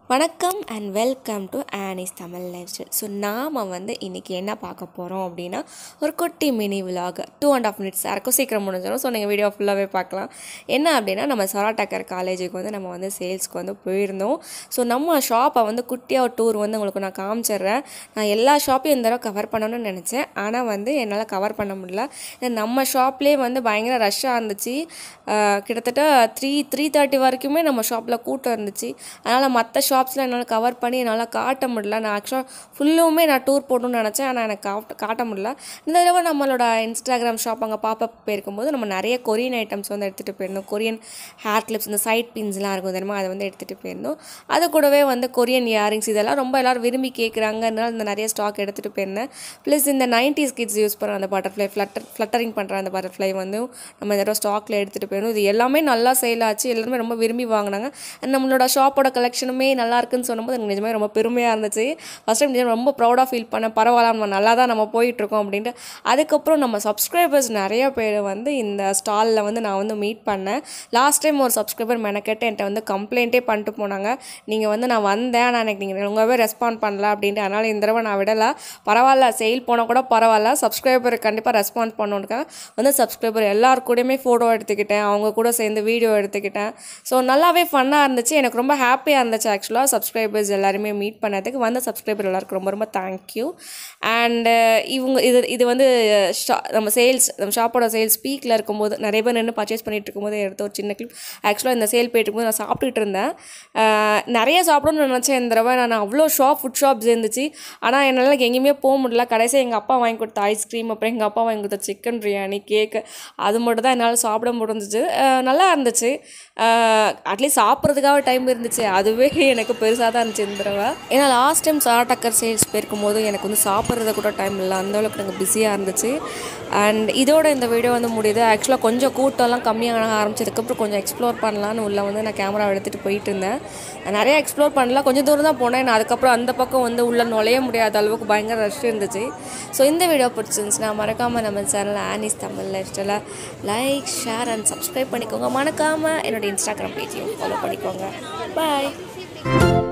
வணக்கம் and welcome to Anis Tamil lifestyle so நாம் வந்து இன்றைக்கி என்ன பார்க்க போகிறோம் அப்படின்னா ஒரு குட்டி mini vlog two and half minutes இருக்கும் சீக்கிரம் முடிஞ்சிடும் ஸோ நீங்கள் வீடியோ ஃபுல்லாகவே பார்க்கலாம் என்ன அப்படின்னா நம்ம சொராட்டக்கர் காலேஜுக்கு வந்து நம்ம வந்து சேல்ஸ்க்கு வந்து போயிருந்தோம் ஸோ நம்ம ஷாப்பை வந்து குட்டியாக ஒரு டூர் வந்து உங்களுக்கு நான் காமிச்சிடுறேன் நான் எல்லா ஷாப்பையும் இந்த தடவை கவர் பண்ணணும்னு நினச்சேன் ஆனால் வந்து என்னால் கவர் பண்ண முடியல ஏன்னா நம்ம ஷாப்லேயே வந்து பயங்கர ரஷ்ஷாக இருந்துச்சு ஆஹ் கிட்டத்தட்ட த்ரீ த்ரீ தேர்ட்டி வரைக்குமே நம்ம ஷாப்பில் கூட்டம் இருந்துச்சு அதனால் மற்ற ஷாப்ஸில் என்னால் கவர் பண்ணி என்னால் காட்ட முடியல நான் ஆக்சுவலாக ஃபுல்லுமே நான் டூர் போடணும்னு நினச்சேன் ஆனால் எனக்கு காட்ட காட்ட முடியல இந்த தடவை நம்மளோட இன்ஸ்டாகிராம் ஷாப் அங்கே பாப்பப் போயிருக்கும்போது நம்ம நிறைய கொரியன் ஐட்டம்ஸ் வந்து எடுத்துகிட்டு போயிருந்தோம் கொரியன் ஹேர் கிளிப்ஸ் இந்த சைட் பின்ஸ்லாம் இருக்கும் தெரியுமா அதை வந்து எடுத்துகிட்டு போயிருந்தோம் அது கூடவே வந்து கொரியன் இயரிங்ஸ் இதெல்லாம் ரொம்ப எல்லோரும் விரும்பி கேட்குறாங்கனால இந்த நிறைய ஸ்டாக் எடுத்துகிட்டு போயிருந்தேன் ப்ளஸ் இந்த நைன்டிஸ் கிட்ஸ் யூஸ் பண்ணுற அந்த பட்டர்ஃப்ளை ஃப்ளட்டர் ஃப்ளட்டரிங் பண்ணுற அந்த பட்டர்ஃப்ளை வந்து நம்ம இந்த தடவை ஸ்டாக்கில் எடுத்துகிட்டு போயிருந்தோம் இது எல்லாமே நல்லா சேல் ஆச்சு எல்லாருமே ரொம்ப விரும்பி வாங்கினாங்க And நம்மளோட ஷாப்போட கலெக்ஷனுமே நல்லா இருக்குன்னு சொன்னபோது எனக்கு நிஜமே ரொம்ப பெருமையாக இருந்துச்சு ஃபஸ்ட் டைம் நிஜமா ரொம்ப ப்ரௌடாக ஃபீல் பண்ணேன் பரவாயில்ல நம்ம நல்லா தான் நம்ம போயிட்டுருக்கோம் அப்படின்ட்டு அதுக்கப்புறம் நம்ம சப்ஸ்கிரைபர்ஸ் நிறைய பேர் வந்து இந்த ஸ்டாலில் வந்து நான் வந்து மீட் பண்ணேன் லாஸ்ட் டைம் ஒரு சப்ஸ்கிரைபர் மெனக்கெட்டு என்கிட்ட வந்து கம்ப்ளைண்ட்டே பண்ணிட்டு போனாங்க நீங்கள் வந்து நான் வந்தேன் ஆனால் எனக்கு நீங்கள் ரொம்பவே ரெஸ்பாண்ட் பண்ணல அப்படின்ட்டு அதனால் இந்த தடவை நான் விடலை பரவாயில்ல சேல் போனால் கூட பரவாயில்ல சப்ஸ்கிரைபர் கண்டிப்பாக ரெஸ்பான்ஸ் பண்ணணுக்காக வந்து சப்ஸ்கிரைபர் எல்லாரு கூடயுமே ஃபோட்டோ எடுத்துக்கிட்டேன் அவங்க கூட சேர்ந்து வீடியோ எடுத்துக்கிட்டேன் ஸோ நல்லாவே ஃபன்னாக இருந்துச்சு எனக்கு ரொம்ப ஹாப்பியாக இருந்துச்சு ஆக்சுவலாக சப்ஸ்கிரைபர்ஸ் எல்லாருமே மீட் பண்ணதுக்கு வந்த சப்ஸ்கிரைபர் எல்லாருக்கும் ரொம்ப ரொம்ப தேங்க்யூ அண்டு இவங்க இது இது வந்து ஷா நம்ம சேல்ஸ் நம்ம ஷாப்போட சேல்ஸ் பீக்கில் இருக்கும்போது நிறைய பேர் நின்று பர்ச்சேஸ் பண்ணிட்டு இருக்கும்போது எடுத்த ஒரு சின்ன கிளிப் ஆக்சுவலாக இந்த சேல் போயிட்டு இருக்கும்போது நான் சாப்பிட்டுட்டு இருந்தேன் அஹ் நிறைய சாப்பிடணும்னு நினச்சேன் இந்த தடவை நான் அவ்வளோ ஷாப் ஃபுட் ஷாப்ஸ் இருந்துச்சு ஆனால் என்னால் எங்கேயுமே போக முடியல கடைசியாக எங்கள் அப்பா வாங்கி கொடுத்த ஐஸ்கிரீம் அப்புறம் எங்கள் அப்பா வாங்கி கொடுத்த சிக்கன் பிரியாணி கேக்கு அது மட்டும் தான் என்னால் சாப்பிட முடிஞ்சிச்சு அஹ் நல்லா இருந்துச்சு அட்லீஸ்ட் சாப்பிட்றதுக்காக டைம் இருந்துச்சு அதுவே எனக்கு பெருசாக தான் இருந்துச்சு இந்த தடவை ஏன்னா லாஸ்ட் டைம் சாட்டக்கர் சேல்ஸ் போயிருக்கும் போது எனக்கு வந்து சாப்பிட்றத கூட டைம் இல்லை அந்த அளவுக்கு எனக்கு பிஸியாக இருந்துச்சு அண்ட் இதோட இந்த வீடியோ வந்து முடியுது ஆக்சுவலாக கொஞ்சம் கூட்டம்லாம் கம்மியாக ஆரம்பிச்சதுக்கப்புறம் கொஞ்சம் எக்ஸ்ப்ளோர் பண்ணலான்னு உள்ள வந்து நான் கேமரா எடுத்துகிட்டு போயிட்டு இருந்தேன் நான் நிறைய எக்ஸ்ப்ளோர் பண்ணல கொஞ்சம் தூரம் தான் போனேன் நான் அதுக்கப்புறம் அந்த பக்கம் வந்து உள்ளே நுழைய முடியாத அளவுக்கு பயங்கர ரஷ் இருந்துச்சு ஸோ இந்த வீடியோ பிடிச்சிருந்துச்சுன்னா மறக்காமல் நம்ம சேனல் ஆனிஸ் தமிழ் லைஃப் ஸ்டைலில் லைக் ஷேர் அண்ட் சப்ஸ்கிரைப் பண்ணிக்கோங்க மறக்காமல் என்னோட இன்ஸ்டாகிராம் பேஜையும் ஃபாலோ பண்ணிக்கோங்க பாய்